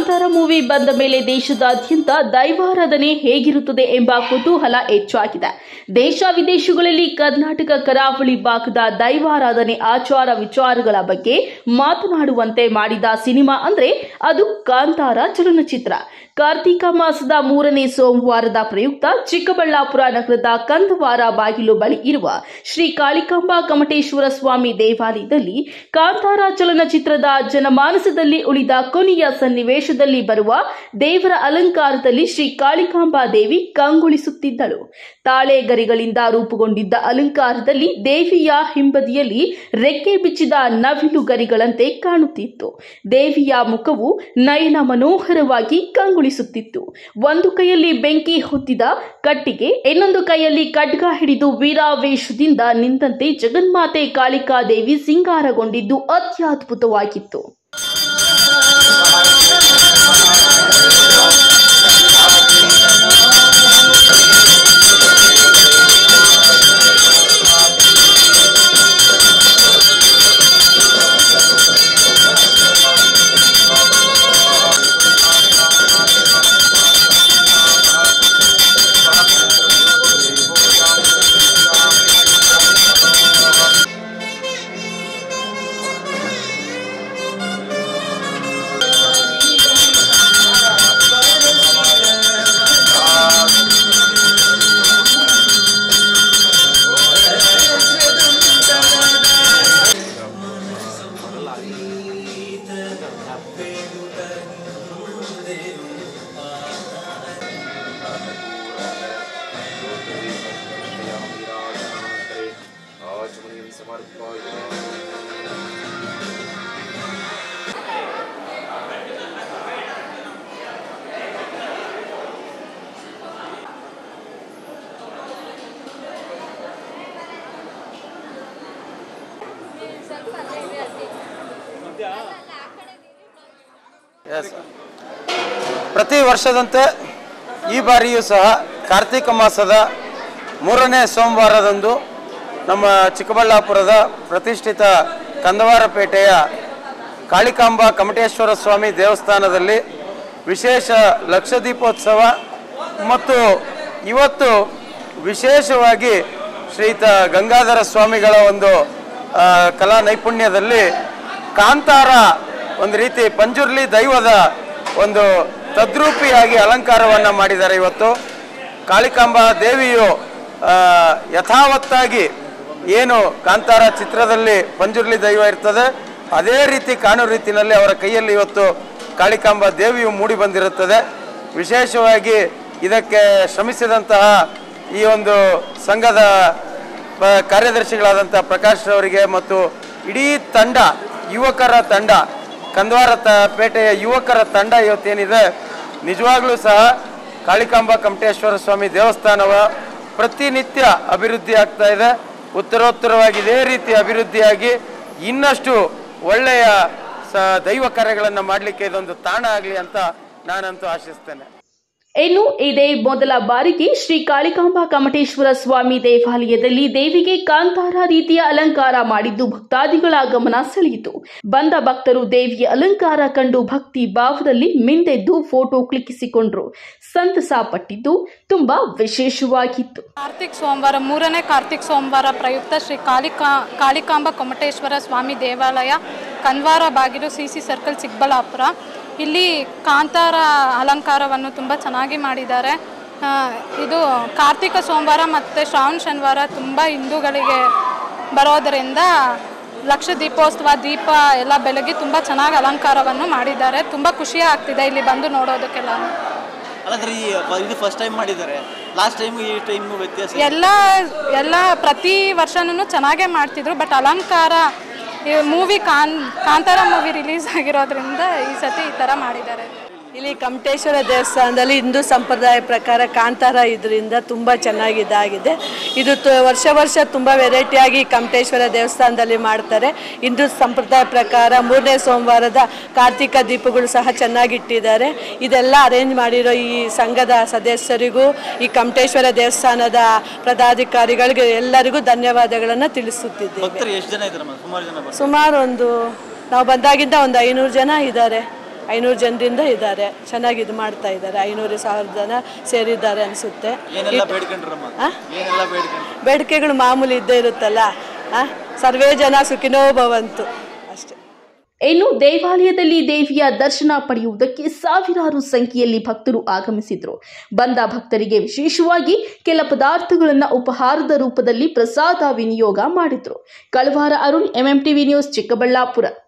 Kantara movie ಬಂದ ಮೇಲೆ ದೇಶದಾದ್ಯಂತ ದೈವಾರಾಧನೆ ಹೇಗಿರುತ್ತದೆ ಎಂಬ ಕುತೂಹಲ ಹೆಚ್ಚಾಗಿದೆ ದೇಶ ವಿದೇಶಗಳಲ್ಲಿ ಕರ್ನಾಟಕ ಕರಾವಳಿ ಭಾಗದ ದೈವಾರಾಧನೆ ಆಚಾರ ವಿಚಾರಗಳ ಬಗ್ಗೆ ಮಾತನಾಡುವಂತೆ ಮಾಡಿದ ಸಿನಿಮಾ ಅಂದ್ರೆ ಅದು ಕಾಂತಾರ ಚಲನಚಿತ್ರ ಕಾರ್ತಿಕ ಮಾಸದ ಮೂರನೇ ಸೋಮವಾರದ ಪ್ರಯುಕ್ತ ಚಿಕ್ಕಬಳ್ಳಾಪುರ ನಗರದ ಕಂದವಾರ ಬಾಗಿಲು ಬಳಿ ಇರುವ ಶ್ರೀ ಕಾಳಿಕಾಂಬಾ ಕಮಟೇಶ್ವರ ಸ್ವಾಮಿ ದೇವಾಲಯದಲ್ಲಿ ಕಾಂತಾರ ಚಲನಚಿತ್ರದ ಜನಮಾನಸದಲ್ಲಿ ಉಳಿದ ಕೊನೆಯ ಸನ್ನಿವೇಶದಲ್ಲಿ ಬರುವ ದೇವರ ಅಲಂಕಾರದಲ್ಲಿ ಶ್ರೀ ಕಾಳಿಕಾಂಬಾ ದೇವಿ ಕಂಗೊಳಿಸುತ್ತಿದ್ದಳು ತಾಳೆ ಗರಿಗಳಿಂದ ರೂಪುಗೊಂಡಿದ್ದ ಅಲಂಕಾರದಲ್ಲಿ ದೇವಿಯ ಹಿಂಬದಿಯಲ್ಲಿ ರೆಕ್ಕೆ ಬಿಚ್ಚಿದ ನವಿಲು ಗರಿಗಳಂತೆ ಕಾಣುತ್ತಿತ್ತು ದೇವಿಯ ಮುಖವು ನಯನ ಮನೋಹರವಾಗಿ ಕಂಗೊಳಿಸುತ್ತಿತ್ತು ಒಂದು ಕೈಯಲ್ಲಿ ಬೆಂಕಿ ಹೊತ್ತಿದ ಕಟ್ಟಿಗೆ ಇನ್ನೊಂದು ಕೈಯಲ್ಲಿ ಖಡ್ಗ ಹಿಡಿದು ವೀರಾವೇಶದಿಂದ ನಿಂತಂತೆ ಜಗನ್ಮಾತೆ ಕಾಳಿಕಾ ದೇವಿ ಸಿಂಗಾರಗೊಂಡಿದ್ದು ಅತ್ಯದ್ಭುತವಾಗಿತ್ತು आचमनीयं समर्पय ಎಸ್ ಪ್ರತಿ ವರ್ಷದಂತೆ ಈ ಬಾರಿಯೂ ಸಹ ಕಾರ್ತಿಕ ಮಾಸದ ಮೂರನೇ ಸೋಮವಾರದಂದು ನಮ್ಮ ಚಿಕ್ಕಬಳ್ಳಾಪುರದ ಪ್ರತಿಷ್ಠಿತ ಕಂದವಾರಪೇಟೆಯ ಕಾಳಿಕಾಂಬ ಕಮಟೇಶ್ವರ ಸ್ವಾಮಿ ದೇವಸ್ಥಾನದಲ್ಲಿ ವಿಶೇಷ ಲಕ್ಷ ದೀಪೋತ್ಸವ ಮತ್ತು ಇವತ್ತು ವಿಶೇಷವಾಗಿ ಶ್ರೀಯುತ ಗಂಗಾಧರ ಸ್ವಾಮಿಗಳ ಒಂದು ಆ, ಕಲಾ ನೈಪುಣ್ಯದಲ್ಲಿ ಕಾಂತಾರ ಒಂದು ರೀತಿ ಪಂಜುರ್ಲಿ ದೈವದ ಒಂದು ತದ್ರೂಪಿಯಾಗಿ ಅಲಂಕಾರವನ್ನು ಮಾಡಿದ್ದಾರೆ ಇವತ್ತು ಕಾಳಿಕಾಂಬ ದೇವಿಯು ಆ, ಯಥಾವತ್ತಾಗಿ ಏನು ಕಾಂತಾರ ಚಿತ್ರದಲ್ಲಿ ಪಂಜುರ್ಲಿ ದೈವ ಇರ್ತದೆ ಅದೇ ರೀತಿ ಕಾಣೋ ರೀತಿಯಲ್ಲಿ ಅವರ ಕೈಯಲ್ಲಿ ಇವತ್ತು ಕಾಳಿಕಾಂಬ ದೇವಿಯು ಮೂಡಿ ಬಂದಿರುತ್ತದೆ ವಿಶೇಷವಾಗಿ ಇದಕ್ಕೆ ಶ್ರಮಿಸಿದಂತಹ ಈ ಒಂದು ಸಂಘದ ಪ- ಕಾರ್ಯದರ್ಶಿಗಳಾದಂಥ ಪ್ರಕಾಶ್ ಅವರಿಗೆ ಮತ್ತು ಇಡೀ ತಂಡ ಯುವಕರ ತಂಡ ಕಂದವಾರ ತ ಪೇಟೆಯ ಯುವಕರ ತಂಡ ಇವತ್ತೇನಿದೆ ನಿಜವಾಗ್ಲೂ ಸಹ ಕಾಳಿಕಾಂಬ ಕಮಟೇಶ್ವರ ಸ್ವಾಮಿ ದೇವಸ್ಥಾನವ ಪ್ರತಿನಿತ್ಯ ಅಭಿವೃದ್ಧಿ ಆಗ್ತಾ ಇದೆ ಉತ್ತರೋತ್ತರವಾಗಿ ಇದೇ ರೀತಿ ಅಭಿವೃದ್ಧಿಯಾಗಿ ಇನ್ನಷ್ಟು ಒಳ್ಳೆಯ ಸ ದೈವ ಕಾರ್ಯಗಳನ್ನು ಮಾಡಲಿಕ್ಕೆ ಇದೊಂದು ತಾಣ ಆಗಲಿ ಅಂತ ನಾನಂತೂ ಆಶಿಸ್ತೇನೆ ಇನ್ನು ಇದೇ ಮೊದಲ ಬಾರಿಗೆ ಶ್ರೀ ಕಾಳಿಕಾಂಬಾ ಕಮಟೇಶ್ವರ ಸ್ವಾಮಿ ದೇವಾಲಯದಲ್ಲಿ ದೇವಿಗೆ ಕಾಂತಾರ ರೀತಿಯ ಅಲಂಕಾರ ಮಾಡಿದ್ದು ಭಕ್ತಾದಿಗಳ ಗಮನ ಸೆಳೆಯಿತು ಬಂದ ಭಕ್ತರು ದೇವಿಯ ಅಲಂಕಾರ ಕಂಡು ಭಕ್ತಿ ಭಾವದಲ್ಲಿ ಮಿಂದೆದ್ದು ಫೋಟೋ ಕ್ಲಿಕ್ಕಿಸಿಕೊಂಡ್ರು ಸಂತಸ ಪಟ್ಟಿದ್ದು ತುಂಬಾ ವಿಶೇಷವಾಗಿತ್ತು ಕಾರ್ತಿಕ್ ಸೋಮವಾರ ಮೂರನೇ ಕಾರ್ತಿಕ್ ಸೋಮವಾರ ಪ್ರಯುಕ್ತ ಶ್ರೀ ಕಾಳಿಕಾ ಕಾಳಿಕಾಂಬ ಕೊಮಟೇಶ್ವರ ಸ್ವಾಮಿ ದೇವಾಲಯ ಕನ್ವಾರ ಬಾಗಿಲು ಸಿ ಸಿ ಸರ್ಕಲ್ ಚಿಕ್ಕಬಳ್ಳಾಪುರ ಇಲ್ಲಿ ಕಾಂತಾರ ಅಲಂಕಾರವನ್ನು ತುಂಬ ಚೆನ್ನಾಗಿ ಮಾಡಿದ್ದಾರೆ ಆ, ಇದು ಕಾರ್ತಿಕ ಸೋಮವಾರ ಮತ್ತು ಶ್ರಾವಣ ಶನಿವಾರ ತುಂಬ ಹಿಂದೂಗಳಿಗೆ ಬರೋದರಿಂದ ಲಕ್ಷ ದೀಪೋತ್ಸವ ದೀಪ ಎಲ್ಲ ಬೆಳಗ್ಗೆ ತುಂಬ ಚೆನ್ನಾಗಿ ಅಲಂಕಾರವನ್ನು ಮಾಡಿದ್ದಾರೆ ತುಂಬ ಖುಷಿ ಆಗ್ತಿದೆ ಇಲ್ಲಿ ಬಂದು ನೋಡೋದಕ್ಕೆಲ್ಲ ಅಲ್ಲಂದ್ರೆ ಈ ಫ- ಇದು ಫಸ್ಟ್ ಟೈಮ್ ಮಾಡಿದ್ದಾರೆ ಲಾಸ್ಟ್ ಟೈಮ್ ಈ ಟೈಮ್ ವ್ಯತ್ಯಾಸ ಎಲ್ಲ ಎಲ್ಲ ಪ್ರತಿ ವರ್ಷನೂ ಚೆನ್ನಾಗೇ ಮಾಡ್ತಿದ್ರು ಬಟ್ ಅಲಂಕಾರ ಮೂವಿ ಕಾನ್ ಕಾಂತಾರ ಮೂವಿ ರಿಲೀಸ್ ಆಗಿರೋದ್ರಿಂದ ಈ ಸತಿ ಈ ಥರ ಮಾಡಿದ್ದಾರೆ ಇಲ್ಲಿ ಕಮಟೇಶ್ವರ ದೇವಸ್ಥಾನದಲ್ಲಿ ಹಿಂದೂ ಸಂಪ್ರದಾಯ ಪ್ರಕಾರ ಕಾಂತಾರ ಇದರಿಂದ ತುಂಬ ಚೆನ್ನಾಗಿ ಇದಾಗಿದೆ ಇದು ತ- ವರ್ಷ ವರ್ಷ ತುಂಬ ವೆರೈಟಿಯಾಗಿ ಕಮಟೇಶ್ವರ ದೇವಸ್ಥಾನದಲ್ಲಿ ಮಾಡ್ತಾರೆ ಹಿಂದೂ ಸಂಪ್ರದಾಯ ಪ್ರಕಾರ ಮೂರನೇ ಸೋಮವಾರದ ಕಾರ್ತಿಕ ದೀಪಗಳು ಸಹ ಚೆನ್ನಾಗಿಟ್ಟಿದ್ದಾರೆ ಇದೆಲ್ಲ ಅರೇಂಜ್ ಮಾಡಿರೋ ಈ ಸಂಘದ ಸದಸ್ಯರಿಗೂ ಈ ಕಮಟೇಶ್ವರ ದೇವಸ್ಥಾನದ ಪದಾಧಿಕಾರಿಗಳಿಗೆ ಎಲ್ಲರಿಗೂ ಧನ್ಯವಾದಗಳನ್ನು ತಿಳಿಸುತ್ತಿದ್ದೇವೆ ಭಕ್ತರು ಎಷ್ಟು ಜನ ಇದ್ದಾರೆ ಸುಮಾರು ಜನ ಬರ್ತಾರೆ ಸುಮಾರು ಒಂದು ನಾವು ಬಂದಾಗಿಂದ ಒಂದು ಐನೂರು ಜನ ಇದ್ದಾರೆ ಐನೂರು ಜನರಿಂದ ಇದ್ದಾರೆ ಚೆನ್ನಾಗಿ ಇದು ಮಾಡ್ತಾ ಇದ್ದಾರೆ ಐನೂರು ಸಾವಿರ ಜನ ಸೇರಿದ್ದಾರೆ ಅನಿಸುತ್ತೆ ಏನೆಲ್ಲ ಬೇಡ್ಕೊಂಡ್ರಮ್ಮ ಆ? ಏನೆಲ್ಲ ಬೇಡ್ಕೊಂಡ್ರು ಬೇಡಿಕೆಗಳು ಮಾಮೂಲಿ ಇದ್ದೇ ಇರುತ್ತಲ್ಲ ಆ? ಸರ್ವೇ ಜನ ಸುಖಿನೋ ಭವಂತು ಅಷ್ಟೇ ಇನ್ನು ದೇವಾಲಯದಲ್ಲಿ ದೇವಿಯ ದರ್ಶನ ಪಡೆಯುವುದಕ್ಕೆ ಸಾವಿರಾರು ಸಂಖ್ಯೆಯಲ್ಲಿ ಭಕ್ತರು ಆಗಮಿಸಿದ್ರು ಬಂದ ಭಕ್ತರಿಗೆ ವಿಶೇಷವಾಗಿ ಕೆಲ ಪದಾರ್ಥಗಳನ್ನು ಉಪಹಾರದ ರೂಪದಲ್ಲಿ ಪ್ರಸಾದ ವಿನಿಯೋಗ ಮಾಡಿದ್ರು ಕಳವಾರ ಅರುಣ್ ಎಂಎಂಟಿವಿ ನ್ಯೂಸ್ ಚಿಕ್ಕಬಳ್ಳಾಪುರ